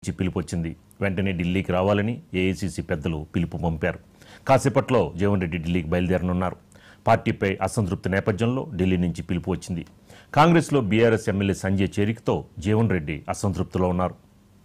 నుంచి పిలుపు వచ్చింది వెంటనే ఢిల్లీకి రావాలని ఏఐసీసీ పెద్దలు పిలుపు పంపారు కాసేపట్లో జీవన్ రెడ్డి ఢిల్లీకి బయలుదేరనున్నారు పార్టీపై అసంతృప్తి నేపథ్యంలో ఢిల్లీ నుంచి పిలుపు వచ్చింది కాంగ్రెస్లో బీఆర్ఎస్ ఎమ్మెల్యే సంజయ్ చేరికతో జీవన్ రెడ్డి అసంతృప్తిలో ఉన్నారు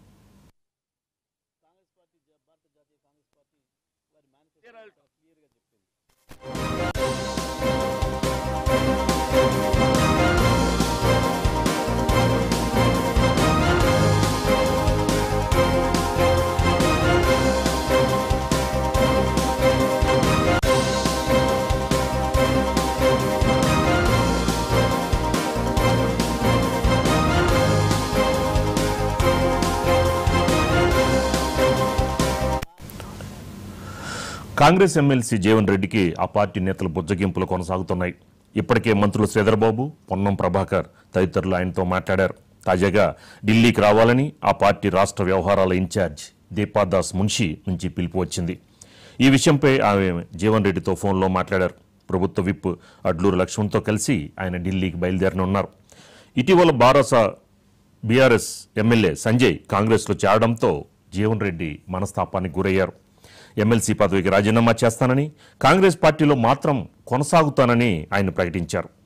కాంగ్రెస్ ఎమ్మెల్సీ జీవన్ రెడ్డికి ఆ పార్టీ నేతల బుజ్జగింపులు కొనసాగుతున్నాయి ఇప్పటికే మంత్రులు శ్రీధర్బాబు పొన్నం ప్రభాకర్ తదితరులు ఆయనతో మాట్లాడారు తాజాగా ఢిల్లీకి రావాలని ఆ పార్టీ రాష్ట్ర వ్యవహారాల ఇన్ఛార్జ్ దీపాదాస్ మున్షి నుంచి పిలుపు వచ్చింది ఈ విషయంపై ఆమె జీవన్ రెడ్డితో ఫోన్లో మాట్లాడారు ప్రభుత్వ విప్ అడ్లూరు లక్ష్మణ్తో కలిసి ఆయన ఢిల్లీకి బయలుదేరనున్నారు ఇటీవల బారాస బీఆర్ఎస్ ఎమ్మెల్యే సంజయ్ కాంగ్రెస్లో చేరడంతో జీవన్ రెడ్డి మనస్తాపానికి గురయ్యారు ఎమ్మెల్సీ పదవికి రాజీనామా చేస్తానని కాంగ్రెస్ పార్టీలో మాత్రం కొనసాగుతానని ఆయన ప్రకటించారు